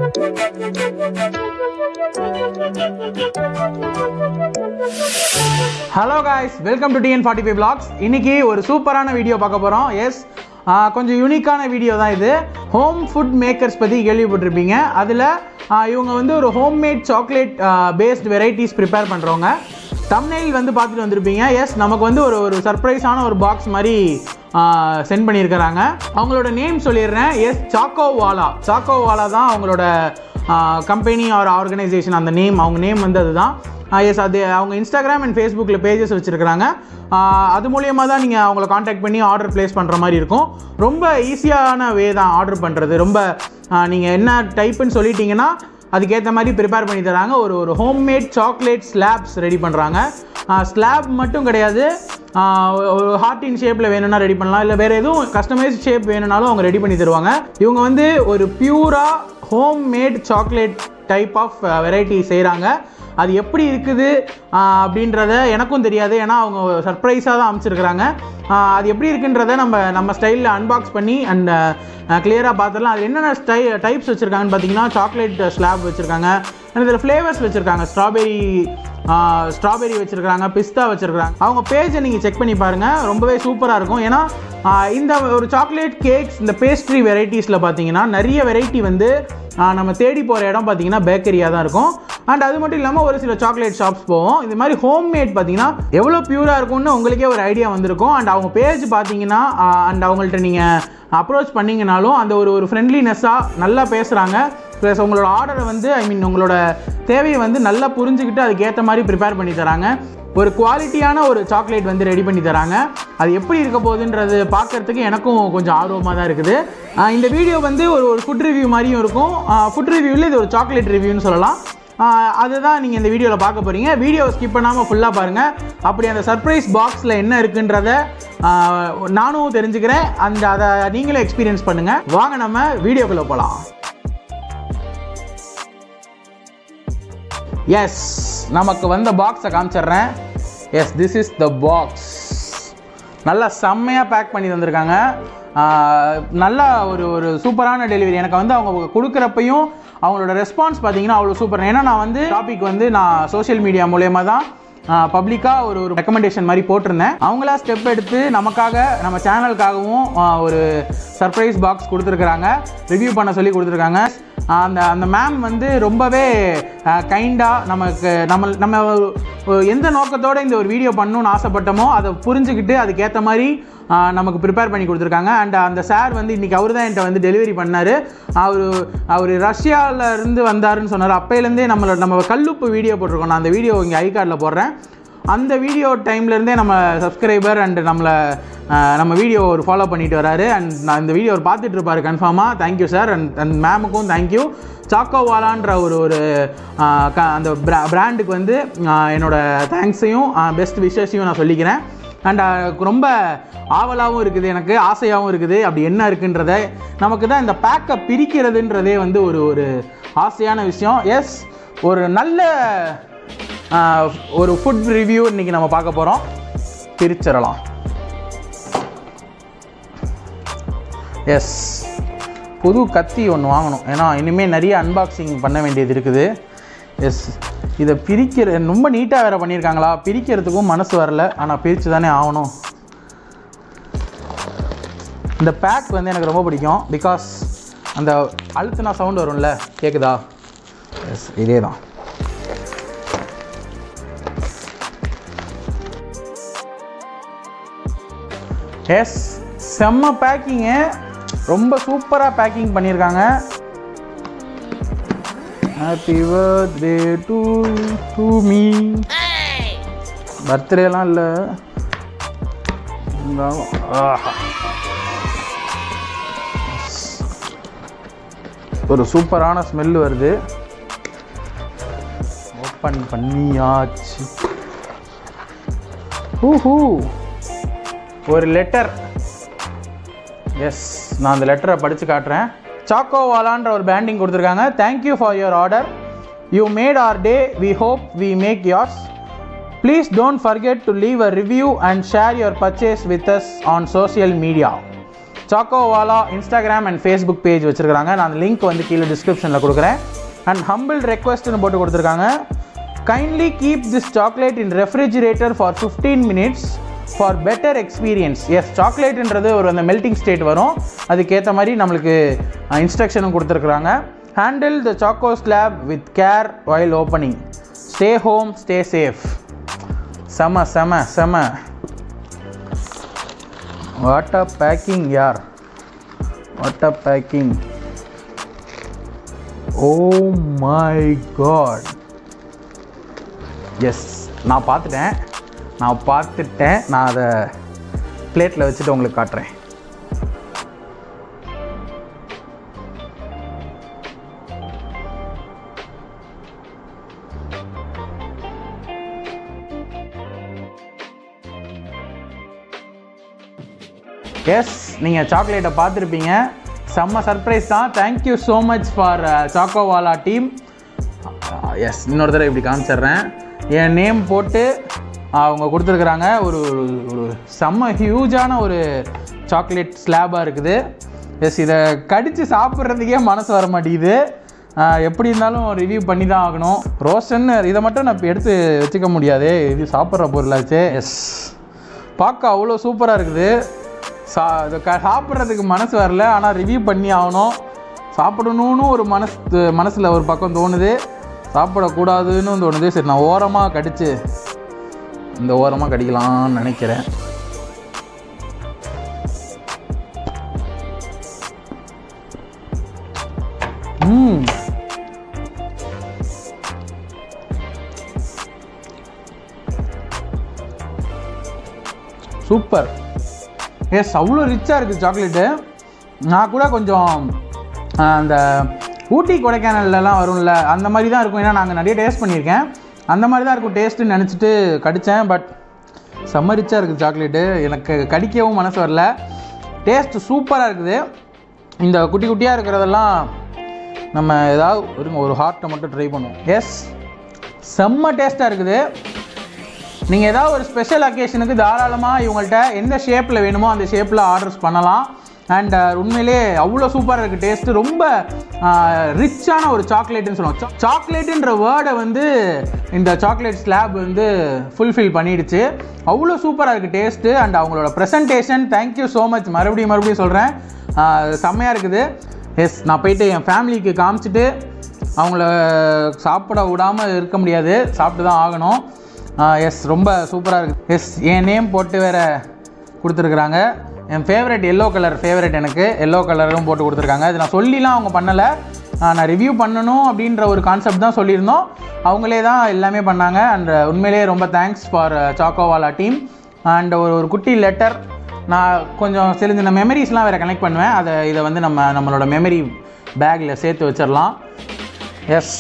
Hello guys welcome to TN forty five blogs இன்னைக்கு ஒரு சூப்பரான வீடியோ பார்க்க போகிறோம் எஸ் கொஞ்சம் யூனிக்கான வீடியோ தான் இது ஹோம் ஃபுட் மேக்கர்ஸ் பற்றி கேள்விப்பட்டிருப்பீங்க அதில் இவங்க வந்து ஒரு homemade chocolate paste varieties prepare பண்ணுறவங்க தம்னைல் வந்து பார்த்துட்டு வந்திருப்பீங்க எஸ் நமக்கு வந்து ஒரு ஒரு சர்ப்ரைஸான ஒரு பாக்ஸ் மாதிரி சென்ட் பண்ணியிருக்கிறாங்க அவங்களோட நேம் சொல்லிடுறேன் எஸ் சாக்கோவாலா சாக்கோவாலா தான் அவங்களோட கம்பெனி ஆர் ஆர்கனைசேஷன் அந்த நேம் அவங்க நேம் வந்து அதுதான் எஸ் அது அவங்க இன்ஸ்டாகிராம் அண்ட் ஃபேஸ்புக்கில் பேஜஸ் வச்சுருக்கிறாங்க அது மூலியமாக தான் நீங்கள் அவங்கள காண்டாக்ட் பண்ணி ஆர்டர் ப்ளேஸ் பண்ணுற மாதிரி இருக்கும் ரொம்ப ஈஸியான வே தான் ஆர்டர் பண்ணுறது ரொம்ப நீங்கள் என்ன டைப்புன்னு சொல்லிட்டீங்கன்னா அதுக்கேற்ற மாதிரி ப்ரிப்பேர் பண்ணி தராங்க ஒரு ஒரு ஹோம்மேட் சாக்லேட் ஸ்லாப்ஸ் ரெடி பண்ணுறாங்க ஸ்லாப் மட்டும் கிடையாது ஒரு ஹார்டின் ஷேப்பில் வேணும்னா ரெடி பண்ணலாம் இல்லை வேறு எதுவும் கஸ்டமைஸ் ஷேப் வேணும்னாலும் அவங்க ரெடி பண்ணி தருவாங்க இவங்க வந்து ஒரு பியூராக home made chocolate type of variety செய்கிறாங்க அது எப்படி இருக்குது அப்படின்றத எனக்கும் தெரியாது ஏன்னா அவங்க சர்ப்ரைஸாக தான் அமைச்சிருக்கிறாங்க அது எப்படி இருக்குன்றத நம்ம நம்ம ஸ்டைலில் அன்பாக்ஸ் பண்ணி அண்ட் கிளியராக பார்த்துடலாம் அது என்னென்ன ஸ்டை டைப்ஸ் வச்சுருக்காங்கன்னு பார்த்தீங்கன்னா சாக்லேட் ஸ்லாப் வச்சுருக்காங்க அண்ட் இதில் ஃப்ளேவர்ஸ் வச்சுருக்காங்க ஸ்ட்ராபெரி ஸ்ட்ராபெரி வச்சுருக்காங்க பிஸ்தா வச்சுருக்காங்க அவங்க பேஜை நீங்கள் செக் பண்ணி பாருங்கள் ரொம்பவே சூப்பராக இருக்கும் ஏன்னா இந்த ஒரு சாக்லேட் கேக்ஸ் இந்த பேஸ்ட்ரி வெரைட்டிஸில் பார்த்தீங்கன்னா நிறைய வெரைட்டி வந்து நம்ம தேடி போகிற இடம் பார்த்தீங்கன்னா பேக்கரியாக தான் இருக்கும் அண்ட் அது மட்டும் இல்லாமல் ஒரு சில சாக்லேட் ஷாப்ஸ் போவோம் இது மாதிரி ஹோம் மேட் பார்த்தீங்கன்னா எவ்வளோ பியூராக இருக்கும்னு உங்களுக்கே ஒரு ஐடியா வந்திருக்கும் அண்ட் அவங்க பேஜ் பார்த்தீங்கன்னா அண்ட் அவங்கள்ட்ட நீங்கள் அப்ரோச் பண்ணிங்கனாலும் அந்த ஒரு ஒரு ஃப்ரெண்ட்லினஸ்ஸாக நல்லா பேசுகிறாங்க ப்ளஸ் உங்களோட ஆர்டரை வந்து ஐ மீன் உங்களோட தேவையை வந்து நல்லா புரிஞ்சுக்கிட்டு அதுக்கேற்ற மாதிரி ப்ரிப்பேர் பண்ணி தராங்க ஒரு குவாலிட்டியான ஒரு சாக்லேட் வந்து ரெடி பண்ணி தராங்க அது எப்படி இருக்க போகுதுன்றது பார்க்குறதுக்கு எனக்கும் கொஞ்சம் ஆர்வமாக தான் இருக்குது இந்த வீடியோ வந்து ஒரு ஒரு ஃபுட் ரிவ்யூ மாதிரியும் இருக்கும் ஃபுட் ரிவ்யூவில் இது ஒரு சாக்லேட் ரிவ்யூன்னு சொல்லலாம் அதுதான் நீங்கள் இந்த வீடியோவில் பார்க்க போகிறீங்க வீடியோ ஸ்கிப் பண்ணாமல் ஃபுல்லாக பாருங்கள் அப்படி அந்த சர்ப்ரைஸ் பாக்ஸில் என்ன இருக்குன்றத நானும் தெரிஞ்சுக்கிறேன் அந்த அதை நீங்களும் எக்ஸ்பீரியன்ஸ் பண்ணுங்கள் வாங்க நம்ம வீடியோக்குள்ளே போகலாம் எஸ் நமக்கு வந்த பாக்ஸை காமிச்சிட்றேன் yes this is the box நல்லா செம்மையாக பேக் பண்ணி தந்திருக்காங்க நல்லா ஒரு ஒரு சூப்பரான டெலிவரி எனக்கு வந்து அவங்க கொடுக்குறப்பையும் அவங்களோட ரெஸ்பான்ஸ் பார்த்தீங்கன்னா அவ்வளோ சூப்பர் ஏன்னா நான் வந்து டாபிக் வந்து நான் சோஷியல் மீடியா மூலயமா தான் பப்ளிக்காக ஒரு ஒரு ரெக்கமெண்டேஷன் மாதிரி போட்டிருந்தேன் அவங்களா ஸ்டெப் எடுத்து நமக்காக நம்ம சேனலுக்காகவும் ஒரு சர்ப்ரைஸ் பாக்ஸ் கொடுத்துருக்குறாங்க ரிவ்யூ பண்ண சொல்லி கொடுத்துருக்காங்க அந்த அந்த மேம் வந்து ரொம்பவே கைண்டாக நமக்கு நம்ம நம்ம எந்த நோக்கத்தோடு இந்த ஒரு வீடியோ பண்ணணும்னு ஆசைப்பட்டோமோ அதை புரிஞ்சுக்கிட்டு அதுக்கேற்ற மாதிரி நமக்கு ப்ரிப்பேர் பண்ணி கொடுத்துருக்காங்க அண்ட் அந்த சார் வந்து இன்றைக்கி அவர் தான் என்கிட்ட வந்து டெலிவரி பண்ணார் அவர் அவர் ரஷ்யாவில் இருந்து வந்தாருன்னு சொன்னார் அப்போலேருந்தே நம்மளோட நம்ம கல்லுப்பு வீடியோ போட்டிருக்கோம் நான் அந்த வீடியோ இங்கே ஐ கார்டில் போடுறேன் அந்த வீடியோ டைம்லேருந்தே நம்ம சப்ஸ்கிரைபர் அண்ட் நம்மளை நம்ம வீடியோ ஒரு ஃபாலோ பண்ணிட்டு வராரு அண்ட் நான் இந்த வீடியோ ஒரு பார்த்துட்டு இருப்பார் கன்ஃபார்மாக தேங்க்யூ சார் அண்ட் அண்ட் மேமுக்கும் தேங்க்யூ சாக்கோவாலான்ற ஒரு ஒரு அந்த பிராண்டுக்கு வந்து என்னோட தேங்க்ஸையும் பெஸ்ட் விஷஸையும் நான் சொல்லிக்கிறேன் அண்ட் ரொம்ப ஆவலாகவும் இருக்குது எனக்கு ஆசையாகவும் இருக்குது அப்படி என்ன இருக்குன்றத நமக்கு தான் இந்த பேக்கை பிரிக்கிறதுன்றதே வந்து ஒரு ஒரு ஆசையான விஷயம் எஸ் ஒரு நல்ல ஒரு ஃபுட் ரிவ்யூ இன்றைக்கி நம்ம பார்க்க போகிறோம் பிரிச்சிடலாம் எஸ் புது கத்தி ஒன்று வாங்கணும் ஏன்னா இனிமேல் நிறைய அன்பாக்சிங் பண்ண வேண்டியது இருக்குது எஸ் இதை பிரிக்கிற ரொம்ப நீட்டாக வேறு பண்ணியிருக்காங்களா பிரிக்கிறதுக்கும் மனசு வரல ஆனால் பிரித்து தானே ஆகணும் இந்த பேக் வந்து எனக்கு ரொம்ப பிடிக்கும் பிகாஸ் அந்த அழுத்துனா சவுண்ட் வரும்ல கேட்குதா எஸ் இதே தான் எஸ் செம்ம பேக்கிங்கு ரொம்ப சூப்பராக பேக்கிங் பண்ணியிருக்காங்க happy birthday to to me பர்த்டேலாம் இல்லை இருந்தாலும் ஒரு சூப்பரான ஸ்மெல் வருது ஓப்பன் பண்ணியாச்சு ஹூ ஒரு லெட்டர் எஸ் நான் அந்த லெட்டரை படித்து காட்டுறேன் சாக்கோவாலான்ற ஒரு பேண்டிங் கொடுத்துருக்காங்க thank you for your order you made our day we hope we make yours please don't forget to leave a review and share your purchase with us on social media Chocowala Instagram and Facebook page வச்சுருக்காங்க நான் அந்த link வந்து கீழே டிஸ்கிரிப்ஷனில் கொடுக்குறேன் and humble ரெக்வஸ்ட்னு போட்டு கொடுத்துருக்காங்க kindly keep this chocolate in refrigerator for fifteen minutes for better experience yes சாக்லேட்ன்றது ஒரு அந்த மெல்டிங் ஸ்டேட் வரும் அதுக்கேற்ற மாதிரி நம்மளுக்கு இன்ஸ்ட்ரக்ஷனும் கொடுத்துருக்குறாங்க handle the choco slab with care while opening stay home stay safe செம செம செம வாட் அ பேக்கிங் யார் what a packing oh my god yes நான் பார்த்துட்டேன் நான் பார்த்துட்டேன் நான் அதை பிளேட்டில் வச்சுட்டு உங்களுக்கு காட்டுறேன் எஸ் நீங்கள் சாக்லேட்டை பார்த்துருப்பீங்க செம்ம சர்ப்ரைஸ் தான் thank you so much for Chocowala team yes இன்னொரு தடவை இப்படி காமிச்சிடுறேன் என் நேம் போட்டு அவங்க கொடுத்துருக்குறாங்க ஒரு ஒரு- ஒரு செம்ம ஹியூஜான ஒரு சாக்லேட் ஸ்லாபாக இருக்குது எஸ் இதை கடித்து சாப்பிட்றதுக்கே மனசு வர மாட்டேங்குது ஆஹ் எப்படி இருந்தாலும் ரிவ்யூ பண்ணி தான் ஆகணும் ரோஸ்டன்னு இதை மட்டும் நான் இப்ப எடுத்து வச்சுக்க முடியாது இது சாப்பிட்ற பொருளாச்சு எஸ் பார்க்க அவ்வளோ சூப்பராக இருக்குது சா இது க சாப்பிட்றதுக்கு மனசு வரல ஆனால் ரிவ்யூ பண்ணி ஆகணும் சாப்பிடணும்னு ஒரு மனசு மனசில் ஒரு பக்கம் தோணுது சாப்பிடக்கூடாதுன்னு தோணுது சரி நான் ஓரமாக கடிச்சு இந்த ஓரமாக கடிக்கலாம்னு நினைக்கிறேன் ம் சூப்பர் எஸ் அவ்வளோ ரிச்சாக இருக்குது சாக்லேட்டு நான் கூட கொஞ்சம் ஆ, அந்த ஊட்டி கொடைக்கானல்லாம் வரும்ல அந்த மாதிரி தான் இருக்கும் ஏன்னா நாங்கள் நிறைய டேஸ்ட் பண்ணியிருக்கேன் அந்த மாதிரி தான் இருக்கும் டேஸ்ட்டுன்னு நினச்சிட்டு கடித்தேன் பட் செம்ம ரிச்சாக இருக்குது சாக்லேட்டு எனக்கு கடிக்கவும் மனசு வரல டேஸ்ட் சூப்பராக இருக்குது இந்த குட்டி குட்டியாக இருக்கிறதெல்லாம் நம்ம ஏதாவது இருங்க ஒரு ஹார்ட்டை மட்டும் ட்ரை பண்ணுவோம் எஸ் செம்ம டேஸ்ட்டாக இருக்குது நீங்கள் ஏதாவது ஒரு ஸ்பெஷல் அக்கேஷனுக்கு தாராளமாக இவங்கள்ட்ட எந்த ஷேப்பில் வேணுமோ அந்த ஷேப்பில் ஆர்டர்ஸ் பண்ணலாம் அண்ட் உண்மையிலே அவ்வளோ சூப்பராக இருக்குது டேஸ்ட்டு ரொம்ப ரிச்சான ஒரு சாக்லேட்டுன்னு சொல்லுவோம் சாக்லேட்டுன்ற வேர்டை வந்து இந்த சாக்லேட் ஸ்லாப் வந்து ஃபுல்ஃபில் பண்ணிடுச்சு அவ்வளோ சூப்பராக இருக்குது டேஸ்ட்டு அண்ட் அவங்களோட ப்ரெசன்டேஷன் தேங்க்யூ ஸோ மச் மறுபடியும் மறுபடியும் சொல்கிறேன் செம்மையாக இருக்குது எஸ் நான் போயிட்டு என் ஃபேமிலிக்கு காமிச்சிட்டு அவங்கள சாப்பிட விடாமல் இருக்க முடியாது சாப்பிட்டு தான் ஆகணும் எஸ் ரொம்ப சூப்பராக இருக்குது எஸ் என் நேம் போட்டு வேற கொடுத்துருக்குறாங்க என் ஃபேவரட் எல்லோ கலர் ஃபேவரட் எனக்கு எல்லோ கலரும் போட்டு கொடுத்துருக்காங்க இது நான் சொல்லிலாம் அவங்க பண்ணலை நான் ரிவ்யூ பண்ணணும் அப்படின்ற ஒரு கான்செப்ட் தான் சொல்லியிருந்தோம் அவங்களே தான் எல்லாமே பண்ணாங்க அண்ட் உண்மையிலேயே ரொம்ப thanks for Chocowala team and ஒரு ஒரு குட்டி லெட்டர் நான் கொஞ்சம் சில சின்ன மெமரிஸ்லாம் வேறு கனெக்ட் பண்ணுவேன் அதை இதை வந்து நம்ம நம்மளோட மெமரி பேக்கில் சேர்த்து வச்சிடலாம் எஸ்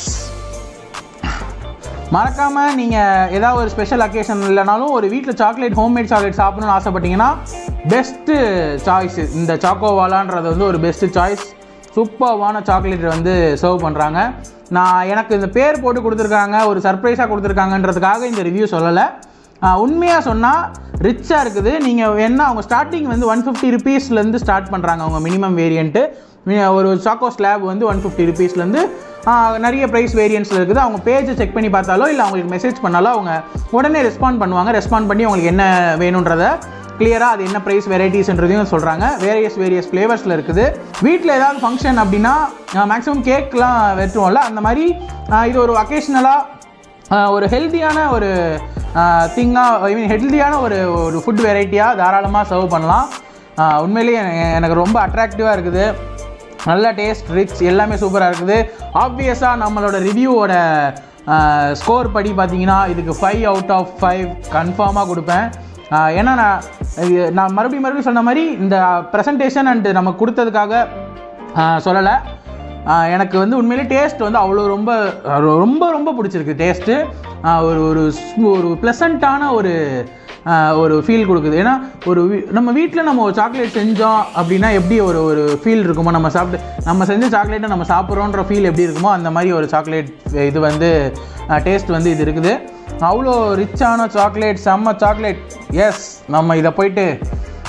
மறக்காமல் நீங்கள் ஏதாவது ஒரு ஸ்பெஷல் அக்கேஷன் இல்லைனாலும் ஒரு வீட்டில் சாக்லேட் ஹோம்மேட் சாக்லேட் சாப்பிடணும்னு ஆசைப்பட்டீங்கன்னா பெஸ்ட்டு சாய்ஸ் இந்த சாக்கோவாலான்றது வந்து ஒரு பெஸ்ட்டு சாய்ஸ் சூப்பர்வான சாக்லேட் வந்து சர்வ் பண்ணுறாங்க நான் எனக்கு இந்த பேர் போட்டு கொடுத்துருக்காங்க ஒரு சர்ப்ரைஸாக கொடுத்துருக்காங்கன்றதுக்காக இந்த ரிவ்யூ சொல்லலை உண்மையாக சொன்னால் ரிச்சாக இருக்குது நீங்கள் என்ன அவங்க ஸ்டார்டிங் வந்து ஒன் ஃபிஃப்டி ருபீஸ்லேருந்து ஸ்டார்ட் பண்ணுறாங்க அவங்க மினிமம் வேரியண்ட்டு ஒரு சாக்கோ ஸ்லாப் வந்து ஒன் ஃபிஃப்டி ருபீஸ்லேருந்து நிறைய ப்ரைஸ் வேரியன்ஸில் இருக்குது அவங்க பேஜை செக் பண்ணி பார்த்தாலோ இல்லை அவங்களுக்கு மெசேஜ் பண்ணாலோ அவங்க உடனே ரெஸ்பாண்ட் பண்ணுவாங்க ரெஸ்பாண்ட் பண்ணி உங்களுக்கு என்ன வேணுன்றத கிளியராக அது என்ன ப்ரைஸ் வெரைட்டிஸ்ன்றதையும் சொல்கிறாங்க வேரியஸ் வேரியஸ் ஃப்ளேவர்ஸில் இருக்குது வீட்டில் ஏதாவது ஃபங்க்ஷன் அப்படின்னா மேக்ஸிமம் கேக்லாம் வெட்டுவோம்ல அந்த மாதிரி ஆஹ் இது ஒரு அக்கேஷ்னலாக ஒரு ஹெல்த்தியான ஒரு திங்காக ஐ மீன் ஹெல்த்தியான ஒரு ஒரு ஃபுட் வெரைட்டியாக தாராளமாக சர்வ் பண்ணலாம் ஆஹ் உண்மையிலேயே எ- எனக்கு ரொம்ப அட்ராக்டிவாக இருக்குது நல்ல டேஸ்ட் ரிச் எல்லாமே சூப்பராக இருக்குது ஆப்வியஸாக நம்மளோட ரிவ்யூவோட ஸ்கோர் படி பார்த்தீங்கன்னா இதுக்கு ஃபைவ் அவுட் ஆஃப் ஃபைவ் கன்ஃபார்மாக கொடுப்பேன் ஆஹ் ஏன்னா நான் இது- நான் மறுபடியும் மறுபடியும் சொன்ன மாதிரி இந்த ப்ரெசன்டேஷன் அண்ட் நம்ம கொடுத்ததுக்காக சொல்லலை ஆஹ் எனக்கு வந்து உண்மையிலே டேஸ்ட் வந்து அவ்வளோ ரொம்ப ரொ- ரொம்ப ரொம்ப பிடிச்சிருக்கு டேஸ்ட்டு ஒரு ஒரு ஸ்மூ- ஒரு ப்ளசண்ட்டான ஒரு ஆஹ் ஒரு ஃபீல் கொடுக்குது ஏன்னா ஒரு வீ- நம்ம வீட்டில் நம்ம ஒரு சாக்லேட் செஞ்சோம் அப்படின்னா எப்படி ஒரு ஒரு ஃபீல் இருக்குமோ நம்ம சாப்பிட்டு நம்ம செஞ்ச சாக்லேட்டை நம்ம சாப்பிட்றோன்ற ஃபீல் எப்படி இருக்குமோ அந்த மாதிரி ஒரு சாக்லேட் இது வந்து டேஸ்ட் வந்து இது இருக்குது அவ்வளோ ரிச்சான சாக்லேட் செம்ம சாக்லேட் எஸ் நம்ம இதை போயிட்டு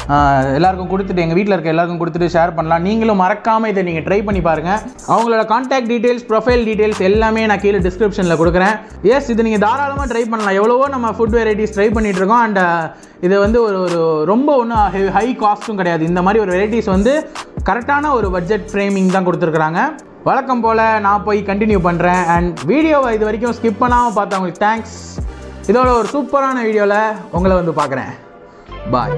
ஆஹ் எல்லாருக்கும் கொடுத்துட்டு எங்கள் வீட்டில் இருக்க எல்லாருக்கும் கொடுத்துட்டு ஷேர் பண்ணலாம் நீங்களும் மறக்காமல் இதை நீங்கள் ட்ரை பண்ணி பாருங்கள் அவங்களோட காண்டாக்ட் டீட்டெயில்ஸ் ப்ரொஃபைல் டீட்டெயில்ஸ் எல்லாமே நான் கீழே டிஸ்கிரிப்ஷனில் கொடுக்குறேன் எஸ் இது நீங்கள் தாராளமாக ட்ரை பண்ணலாம் எவ்வளவோ நம்ம ஃபுட் வெரைட்டிஸ் ட்ரை பண்ணிட்டு இருக்கோம் அண்ட் இது வந்து ஒரு ஒரு ரொம்ப ஒன்றும் ஹை காஸ்ட்டும் கிடையாது இந்த மாதிரி ஒரு வெரைட்டிஸ் வந்து கரெக்டான ஒரு பட்ஜெட் ஃப்ரேமிங் தான் கொடுத்துருக்குறாங்க வழக்கம் போல் நான் போய் கண்டினியூ பண்ணுறேன் அண்ட் வீடியோவை இது வரைக்கும் ஸ்கிப் பண்ணாமல் பார்த்தவங்களுக்கு தேங்க்ஸ் இதோட ஒரு சூப்பரான வீடியோவில் உங்களை வந்து பார்க்குறேன் பாய்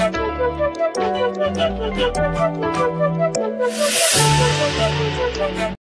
Thank you.